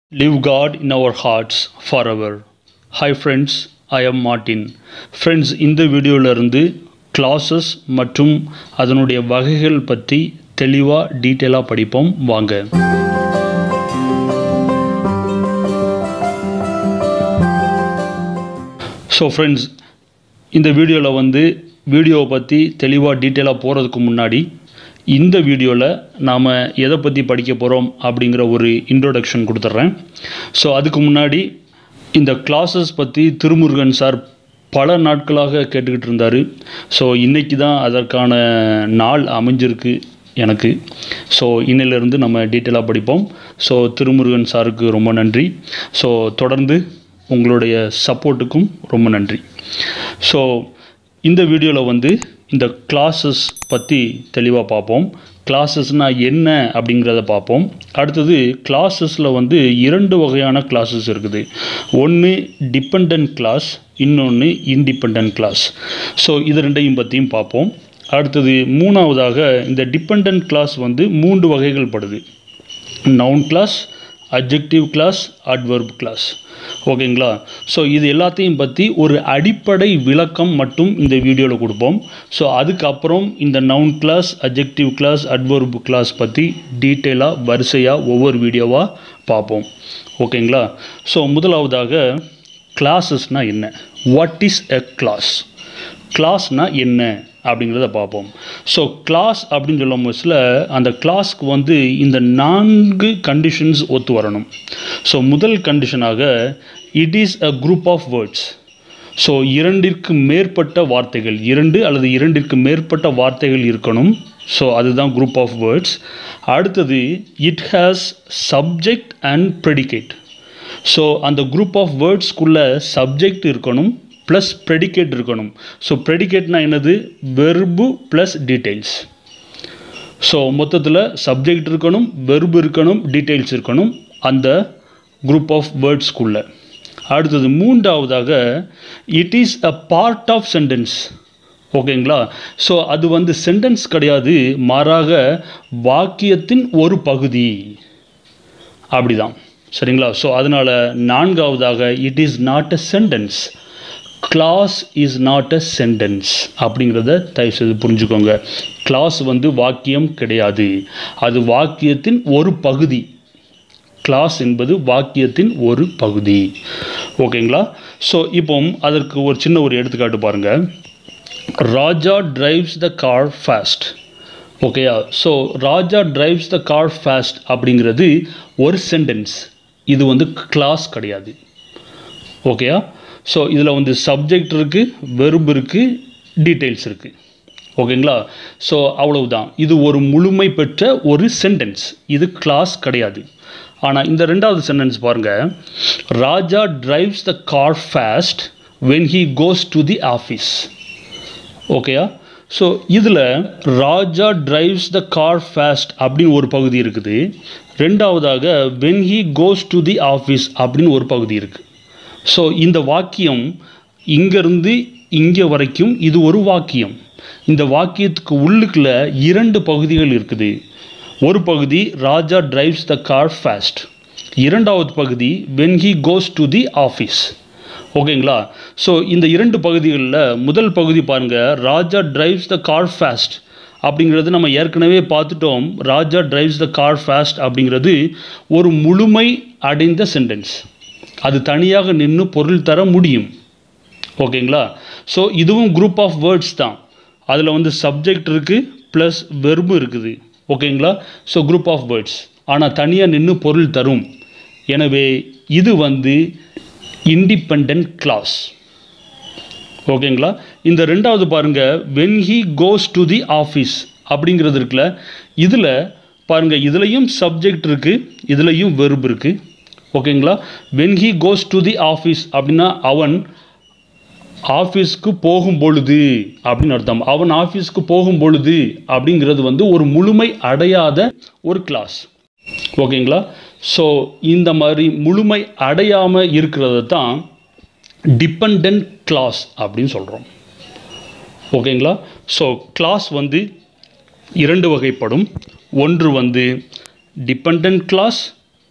Live God in our hearts forever. Hi friends, I am Martin. Friends, இந்த வீடியோவிலிருந்து classes மற்றும் அதனுடைய வகைகள் பற்றி தெளிவாக டீட்டெயிலாக படிப்போம் வாங்க ஸோ ஃப்ரெண்ட்ஸ் இந்த வீடியோவில் வந்து வீடியோவை பற்றி தெளிவாக டீட்டெயிலாக போகிறதுக்கு முன்னாடி இந்த வீடியோவில் நாம் எதை பற்றி படிக்க போகிறோம் அப்படிங்கிற ஒரு இன்ட்ரோடக்ஷன் கொடுத்துட்றேன் ஸோ அதுக்கு முன்னாடி இந்த கிளாஸஸ் பற்றி திருமுருகன் சார் பல நாட்களாக கேட்டுக்கிட்டு இருந்தார் ஸோ இன்றைக்கி தான் அதற்கான நாள் அமைஞ்சிருக்கு எனக்கு ஸோ இன்னிலிருந்து நம்ம டீட்டெயிலாக படிப்போம் ஸோ திருமுருகன் சாருக்கு ரொம்ப நன்றி ஸோ தொடர்ந்து உங்களுடைய சப்போர்ட்டுக்கும் ரொம்ப நன்றி ஸோ இந்த வீடியோவில் வந்து இந்த கிளாஸஸ் பற்றி தெளிவாக பார்ப்போம் கிளாஸஸ்னால் என்ன அப்படிங்கிறத பார்ப்போம் அடுத்தது கிளாஸஸில் வந்து இரண்டு வகையான கிளாஸஸ் இருக்குது ஒன்று டிபெண்ட் கிளாஸ் இன்னொன்று இன்டிபெண்ட் கிளாஸ் ஸோ இது ரெண்டையும் பற்றியும் பார்ப்போம் அடுத்தது மூணாவதாக இந்த டிபெண்ட் கிளாஸ் வந்து மூன்று வகைகள் படுது noun clause objective clause adverb clause ஓகேங்களா ஸோ இது எல்லாத்தையும் பற்றி ஒரு அடிப்படை விளக்கம் மட்டும் இந்த வீடியோவில் கொடுப்போம் ஸோ அதுக்கப்புறம் இந்த noun clause objective clause adverb clause பற்றி டீட்டெயிலாக வரிசையாக ஒவ்வொரு வீடியோவாக பார்ப்போம் ஓகேங்களா ஸோ முதலாவதாக கிளாஸஸ்னால் என்ன வாட் இஸ் எ கிளாஸ் கிளாஸ்னால் என்ன அப்படிங்கிறத பார்ப்போம் ஸோ கிளாஸ் அப்படின்னு சொல்லும் போதுல அந்த கிளாஸ்க்கு வந்து இந்த நான்கு கண்டிஷன்ஸ் ஒத்து வரணும் ஸோ முதல் கண்டிஷனாக it is a group of words so இரண்டிற்கு மேற்பட்ட வார்த்தைகள் இரண்டு அல்லது இரண்டிற்கு மேற்பட்ட வார்த்தைகள் இருக்கணும் ஸோ அதுதான் குரூப் ஆஃப் வேர்ட்ஸ் அடுத்தது it has subject and predicate so அந்த குரூப் ஆஃப் வேர்ட்ஸ்க்குள்ளே சப்ஜெக்ட் இருக்கணும் ப்ளஸ் ப்ரெடிகேட் இருக்கணும் ஸோ ப்ரெடிகேட்னா என்னது வெர்பு ப்ளஸ் டீட்டெயில்ஸ் ஸோ மொத்தத்தில் சப்ஜெக்ட் இருக்கணும் வெர்பு இருக்கணும் டீட்டெயில்ஸ் இருக்கணும் அந்த குரூப் ஆஃப் வேர்ட்ஸ்க்குள்ளே அடுத்தது மூன்றாவதாக it is a part of sentence ஓகேங்களா ஸோ அது வந்து சென்டென்ஸ் கிடையாது மாறாக வாக்கியத்தின் ஒரு பகுதி அப்படிதான் சரிங்களா ஸோ அதனால் நான்காவதாக it is not a sentence clause is not a sentence அப்படிங்கிறத தயவுசெய்து புரிஞ்சுக்கோங்க கிளாஸ் வந்து வாக்கியம் கிடையாது அது வாக்கியத்தின் ஒரு பகுதி கிளாஸ் என்பது வாக்கியத்தின் ஒரு பகுதி ஓகேங்களா ஸோ இப்போ அதற்கு ஒரு சின்ன ஒரு எடுத்துக்காட்டு பாருங்கள் Raja drives the car fast ஓகேயா so Raja drives the car fast அப்படிங்கிறது ஒரு சென்டென்ஸ் இது வந்து கிளாஸ் கிடையாது ஓகேயா ஸோ இதில் வந்து சப்ஜெக்ட் இருக்குது வெர்ப் இருக்குது டீட்டெயில்ஸ் இருக்குது ஓகேங்களா ஸோ அவ்வளவுதான் இது ஒரு முழுமை பெற்ற ஒரு சென்டென்ஸ் இது கிளாஸ் கிடையாது ஆனால் இந்த ரெண்டாவது சென்டென்ஸ் பாருங்கள் Raja drives the car fast when he goes to the office ஓகேயா ஸோ இதில் Raja drives the car fast அப்படின்னு ஒரு பகுதி இருக்குது ரெண்டாவதாக when he goes to the office அப்படின்னு ஒரு பகுதி இருக்குது ஸோ இந்த வாக்கியம் இங்கேருந்து இங்கே வரைக்கும் இது ஒரு வாக்கியம் இந்த வாக்கியத்துக்கு உள்ளுக்குள்ள இரண்டு பகுதிகள் இருக்குது ஒரு பகுதி Raja drives the car fast இரண்டாவது பகுதி when he goes to the office ஓகேங்களா ஸோ இந்த இரண்டு பகுதிகளில் முதல் பகுதி பாருங்கள் Raja drives the car fast அப்படிங்கிறது நம்ம ஏற்கனவே பார்த்துட்டோம் Raja drives the car fast அப்படிங்கிறது ஒரு முழுமை அடைந்த சென்டென்ஸ் அது தனியாக நின்று பொருள் தர முடியும் ஓகேங்களா ஸோ இதுவும் குரூப் ஆஃப் வேர்ட்ஸ் தான் அதில் வந்து சப்ஜெக்ட் இருக்குது ப்ளஸ் வெர்பு இருக்குது ஓகேங்களா ஸோ குரூப் ஆஃப் வேர்ட்ஸ் ஆனால் தனியாக நின்று பொருள் தரும் எனவே இது வந்து இண்டிபெண்ட் கிளாஸ் ஓகேங்களா இந்த ரெண்டாவது பாருங்கள் when he goes to the office அப்படிங்கிறது இருக்குல்ல இதில் பாருங்கள் இதுலேயும் சப்ஜெக்ட் இருக்குது இதுலேயும் வெர்பு இருக்குது ஓகேங்களா when he goes to the office அப்படின்னா அவன் ஆஃபீஸ்க்கு போகும் பொழுது அப்படின்னு அர்த்தம் அவன் ஆஃபீஸ்க்கு போகும் பொழுது அப்படிங்கிறது வந்து ஒரு முழுமை அடையாத ஒரு கிளாஸ் ஓகேங்களா ஸோ இந்த மாதிரி முழுமை அடையாமல் இருக்கிறத தான் டிபெண்ட் கிளாஸ் அப்படின்னு சொல்கிறோம் ஓகேங்களா ஸோ கிளாஸ் வந்து இரண்டு வகைப்படும் ஒன்று வந்து டிபெண்ட் கிளாஸ்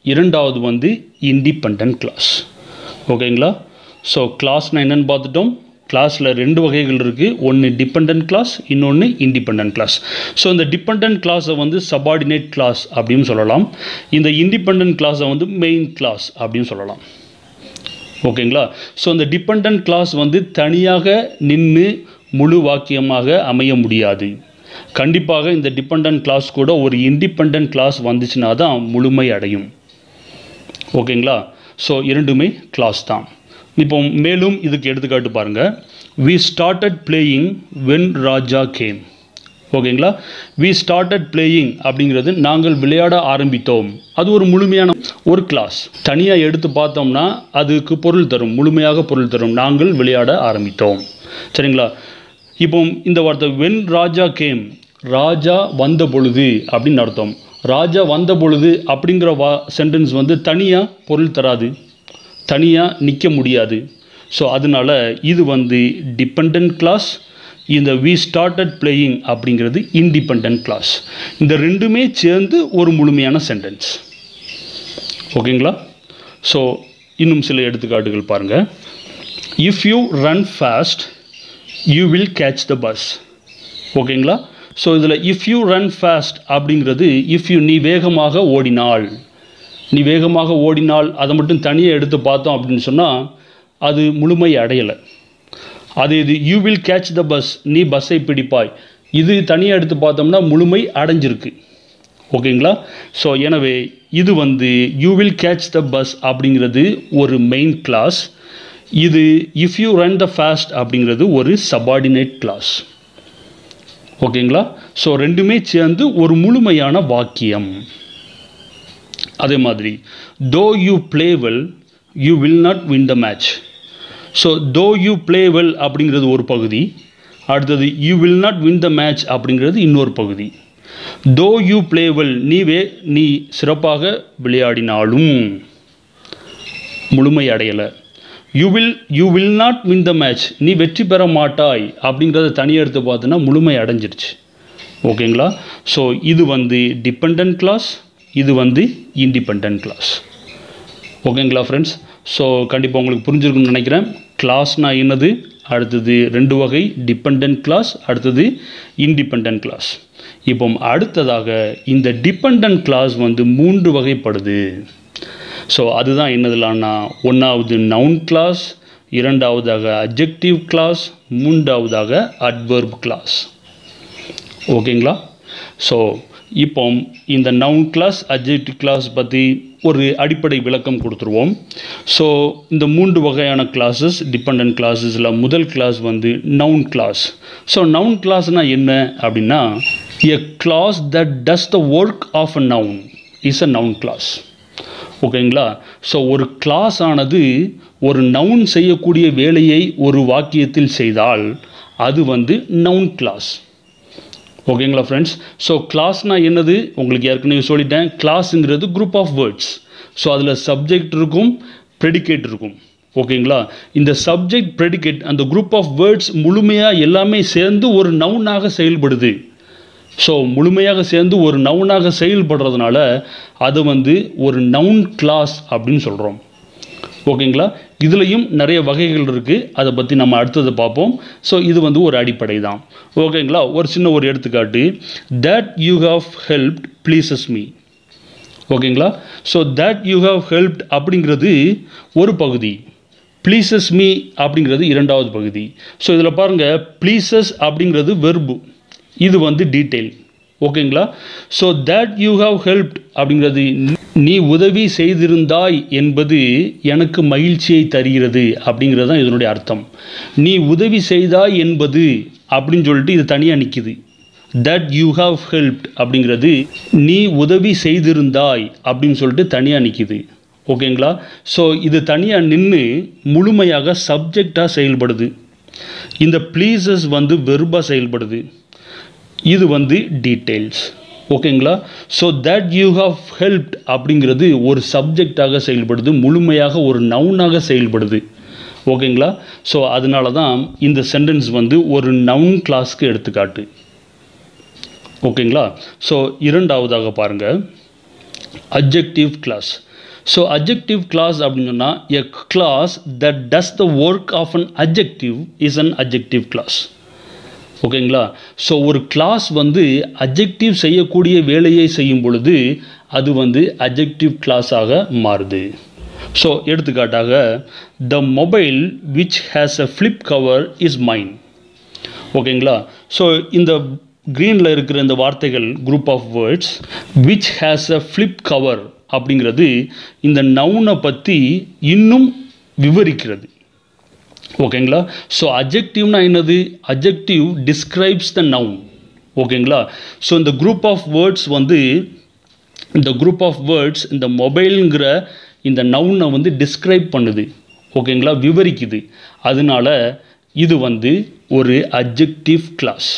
இரண்டாவது வந்து இண்டிபெண்ட் கிளாஸ் ஓகேங்களா ஸோ கிளாஸ்னால் என்னென்னு பார்த்துட்டோம் கிளாஸில் ரெண்டு வகைகள் இருக்குது ஒன்று டிபெண்ட் கிளாஸ் இன்னொன்று இண்டிபெண்ட் கிளாஸ் ஸோ இந்த டிபெண்ட் கிளாஸை வந்து சபார்டினேட் கிளாஸ் அப்படின்னு சொல்லலாம் இந்த இண்டிபெண்ட் கிளாஸை வந்து மெயின் கிளாஸ் அப்படின்னு சொல்லலாம் ஓகேங்களா ஸோ இந்த டிபெண்ட் கிளாஸ் வந்து தனியாக நின்று முழு வாக்கியமாக அமைய முடியாது கண்டிப்பாக இந்த டிபெண்ட் கிளாஸ் கூட ஒரு இண்டிபெண்ட் கிளாஸ் வந்துச்சுன்னா தான் முழுமை அடையும் ஓகேங்களா ஸோ இரண்டுமே கிளாஸ் தான் இப்போ மேலும் இதுக்கு எடுத்துக்காட்டு பாருங்கள் we started playing when Raja came ஓகேங்களா வி ஸ்டார்டட் பிளேயிங் அப்படிங்கிறது நாங்கள் விளையாட ஆரம்பித்தோம் அது ஒரு முழுமையான ஒரு கிளாஸ் தனியாக எடுத்து பார்த்தோம்னா அதுக்கு பொருள் தரும் முழுமையாக பொருள் தரும் நாங்கள் விளையாட ஆரம்பித்தோம் சரிங்களா இப்போ இந்த வார்த்தை வென் ராஜா கேம் ராஜா வந்த பொழுது அப்படின்னு அர்த்தம் ராஜா வந்த பொழுது அப்படிங்கிற வா சென்டென்ஸ் வந்து தனியாக பொருள் தராது தனியாக நிற்க முடியாது ஸோ அதனால் இது வந்து டிபெண்ட் கிளாஸ் இந்த வி ஸ்டார்டட் பிளேயிங் அப்படிங்கிறது இண்டிபெண்ட் கிளாஸ் இந்த ரெண்டுமே சேர்ந்து ஒரு முழுமையான சென்டென்ஸ் ஓகேங்களா ஸோ இன்னும் சில எடுத்துக்காட்டுகள் பாருங்கள் if you run fast you will catch the bus ஓகேங்களா ஸோ இதில் இஃப் யூ ரன் ஃபாஸ்ட் அப்படிங்கிறது இஃப் யூ நீ வேகமாக ஓடினால் நீ வேகமாக ஓடினால் அதை மட்டும் தனியாக எடுத்து பார்த்தோம் அப்படின்னு சொன்னால் அது முழுமை அடையலை அது இது you will catch the bus நீ பஸ்ஸை பிடிப்பாய் இது தனியாக எடுத்து பார்த்தோம்னா முழுமை அடைஞ்சிருக்கு ஓகேங்களா ஸோ எனவே இது வந்து you will catch the bus அப்படிங்கிறது ஒரு மெயின் கிளாஸ் இது if you run the fast அப்படிங்கிறது ஒரு சபார்டினேட் கிளாஸ் ஓகேங்களா ஸோ ரெண்டுமே சேர்ந்து ஒரு முழுமையான வாக்கியம் அதே மாதிரி though you play well you will not win the match so though you play well அப்படிங்கிறது ஒரு பகுதி அடுத்தது you will not win the match அப்படிங்கிறது இன்னொரு பகுதி தோ யூ ப்ளே வெல் நீ வே நீ சிறப்பாக விளையாடினாலும் முழுமை அடையலை you will you will not win the match நீ வெற்றி பெற மாட்டாய் அப்படிங்கிறத தனியாக எடுத்து பார்த்தோன்னா முழுமை அடைஞ்சிருச்சு ஓகேங்களா ஸோ இது வந்து டிபெண்ட் கிளாஸ் இது வந்து இண்டிபெண்ட் கிளாஸ் ஓகேங்களா ஃப்ரெண்ட்ஸ் ஸோ கண்டிப்பாக உங்களுக்கு புரிஞ்சிருக்குன்னு நினைக்கிறேன் கிளாஸ்னா என்னது அடுத்தது ரெண்டு வகை டிபெண்ட் கிளாஸ் அடுத்தது இண்டிபெண்ட் கிளாஸ் இப்போ அடுத்ததாக இந்த டிபெண்ட் கிளாஸ் வந்து மூன்று வகைப்படுது ஸோ அதுதான் என்னதுலான்னா ஒன்றாவது நவுன் கிளாஸ் இரண்டாவதாக அப்ஜெக்டிவ் கிளாஸ் மூன்றாவதாக அட்வர்ப் கிளாஸ் ஓகேங்களா ஸோ இப்போ இந்த நவுன் கிளாஸ் அப்ஜெக்டிவ் கிளாஸ் பற்றி ஒரு அடிப்படை விளக்கம் கொடுத்துருவோம் ஸோ இந்த மூன்று வகையான கிளாஸஸ் டிபெண்ட் கிளாஸஸில் முதல் கிளாஸ் வந்து நவுன் கிளாஸ் ஸோ நவுன் கிளாஸ்னால் என்ன அப்படின்னா a clause that does the work of a noun is a noun clause ஓகேங்களா ஸோ ஒரு கிளாஸ் ஆனது ஒரு நவுன் செய்யக்கூடிய வேலையை ஒரு வாக்கியத்தில் செய்தால் அது வந்து நவுன் கிளாஸ் ஓகேங்களா ஃப்ரெண்ட்ஸ் ஸோ கிளாஸ்னால் என்னது உங்களுக்கு ஏற்கனவே சொல்லிட்டேன் கிளாஸுங்கிறது குரூப் ஆஃப் வேர்ட்ஸ் ஸோ அதில் சப்ஜெக்ட் இருக்கும் ப்ரெடிகேட் இருக்கும் ஓகேங்களா இந்த சப்ஜெக்ட் ப்ரெடிகேட் அந்த குரூப் ஆஃப் வேர்ட்ஸ் முழுமையாக எல்லாமே சேர்ந்து ஒரு நவுனாக செயல்படுது ஸோ முழுமையாக சேர்ந்து ஒரு நவுனாக செயல்படுறதுனால அது வந்து ஒரு நவுன் கிளாஸ் அப்படின்னு சொல்கிறோம் ஓகேங்களா இதுலேயும் நிறைய வகைகள் இருக்குது அதை பற்றி நம்ம அடுத்தது பார்ப்போம் ஸோ இது வந்து ஒரு அடிப்படை தான் ஓகேங்களா ஒரு சின்ன ஒரு எடுத்துக்காட்டு that you have helped pleases me ஓகேங்களா so that you have helped அப்படிங்கிறது ஒரு பகுதி ப்ளீசஸ் மீ அப்படிங்கிறது இரண்டாவது பகுதி ஸோ இதில் பாருங்கள் ப்ளீசஸ் அப்படிங்கிறது வெர்பு இது வந்து டீட்டெயில் ஓகேங்களா so that you have helped அப்படிங்கிறது நீ உதவி செய்திருந்தாய் என்பது எனக்கு மகிழ்ச்சியை தருகிறது அப்படிங்கிறது தான் இதனுடைய அர்த்தம் நீ உதவி செய்தாய் என்பது அப்படின்னு சொல்லிட்டு இது தனியாக நிற்கிது தட் யூ ஹாவ் ஹெல்ப்ட் அப்படிங்கிறது நீ உதவி செய்திருந்தாய் அப்படின்னு சொல்லிட்டு தனியாக நிற்கிது ஓகேங்களா ஸோ இது தனியாக நின்று முழுமையாக சப்ஜெக்டாக செயல்படுது இந்த ப்ளீசஸ் வந்து வெறுபாக செயல்படுது இது வந்து டீட்டெயில்ஸ் ஓகேங்களா so that you have helped அப்படிங்கிறது ஒரு சப்ஜெக்டாக செயல்படுது முழுமையாக ஒரு நவுனாக செயல்படுது ஓகேங்களா ஸோ அதனால தான் இந்த சென்டென்ஸ் வந்து ஒரு நவுன் கிளாஸ்க்கு எடுத்துக்காட்டு ஓகேங்களா ஸோ இரண்டாவதாக பாருங்கள் objective clause so adjective clause அப்படின்னு சொன்னால் a clause that does the work of an adjective is an adjective clause ஓகேங்களா ஸோ ஒரு கிளாஸ் வந்து அஜெக்டிவ் செய்யக்கூடிய வேலையை செய்யும் பொழுது அது வந்து அஜெக்டிவ் கிளாஸாக மாறுது ஸோ எடுத்துக்காட்டாக the mobile which has a flip cover is mine ஓகேங்களா ஸோ இந்த க்ரீனில் இருக்கிற இந்த வார்த்தைகள் group of words which has a flip cover அப்படிங்கிறது இந்த நவுனை பற்றி இன்னும் விவரிக்கிறது ஓகேங்களா ஸோ அஜெக்டிவ்னா என்னது அஜெக்டிவ் டிஸ்கிரைப்ஸ் த நவுன் ஓகேங்களா ஸோ இந்த குரூப் ஆஃப் வேர்ட்ஸ் வந்து இந்த குரூப் ஆஃப் வேர்ட்ஸ் இந்த மொபைலுங்கிற இந்த நவுனை வந்து டிஸ்கிரைப் பண்ணுது ஓகேங்களா விவரிக்குது அதனால இது வந்து ஒரு அஜெக்டிவ் கிளாஸ்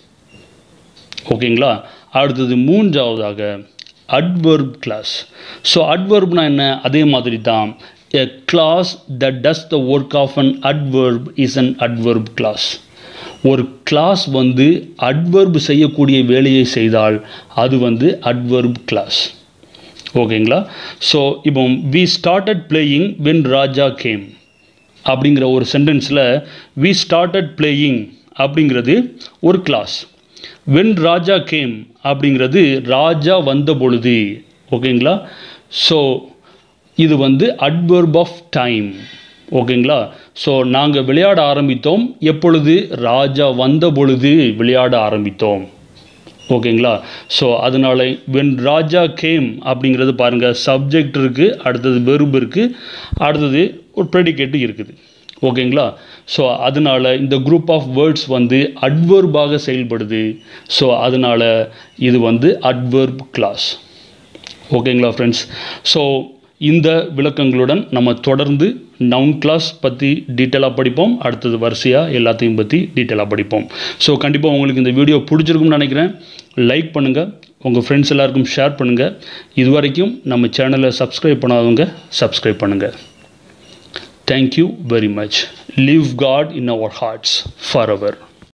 ஓகேங்களா அடுத்தது மூன்றாவதாக அட்வர்ப் கிளாஸ் ஸோ அட்வர்ப்னா என்ன அதே மாதிரி தான் a clause that does the work of an adverb is an adverb clause ஒரு கிளாஸ் வந்து அட்வர்ப் செய்யக்கூடிய வேலையை செய்தால் அது வந்து அட்வர்ப் கிளாஸ் ஓகேங்களா ஸோ இப்போ we started playing when Raja came அப்படிங்கிற ஒரு சென்டென்ஸில் வி ஸ்டார்டட் பிளேயிங் அப்படிங்கிறது ஒரு கிளாஸ் வென் ராஜா கேம் அப்படிங்கிறது ராஜா வந்த பொழுது ஓகேங்களா ஸோ இது வந்து அட்வர்ப் ஆஃப் டைம் ஓகேங்களா ஸோ நாங்கள் விளையாட ஆரம்பித்தோம் எப்பொழுது ராஜா வந்த பொழுது விளையாட ஆரம்பித்தோம் ஓகேங்களா ஸோ அதனால வென் ராஜா கேம் அப்படிங்கிறது பாருங்கள் சப்ஜெக்ட் இருக்குது அடுத்தது வெறுப் இருக்குது அடுத்தது ஒரு ப்ரெடிகேட்டு இருக்குது ஓகேங்களா ஸோ அதனால் இந்த குரூப் ஆஃப் வேர்ட்ஸ் வந்து அட்வர்பாக செயல்படுது ஸோ அதனால் இது வந்து அட்வர்ப் கிளாஸ் ஓகேங்களா ஃப்ரெண்ட்ஸ் ஸோ இந்த விளக்கங்களுடன் நம்ம தொடர்ந்து நவுன் கிளாஸ் பற்றி டீட்டெயிலாக படிப்போம் அடுத்தது வரிசையாக எல்லாத்தையும் பற்றி டீட்டெயிலாக படிப்போம் ஸோ கண்டிப்பாக உங்களுக்கு இந்த வீடியோ பிடிச்சிருக்கும்னு நினைக்கிறேன் லைக் பண்ணுங்கள் உங்கள் ஃப்ரெண்ட்ஸ் எல்லாருக்கும் ஷேர் பண்ணுங்கள் இது வரைக்கும் நம்ம சேனலை சப்ஸ்கிரைப் பண்ணாதவங்க சப்ஸ்கிரைப் பண்ணுங்கள் thank you very much live God in our hearts for our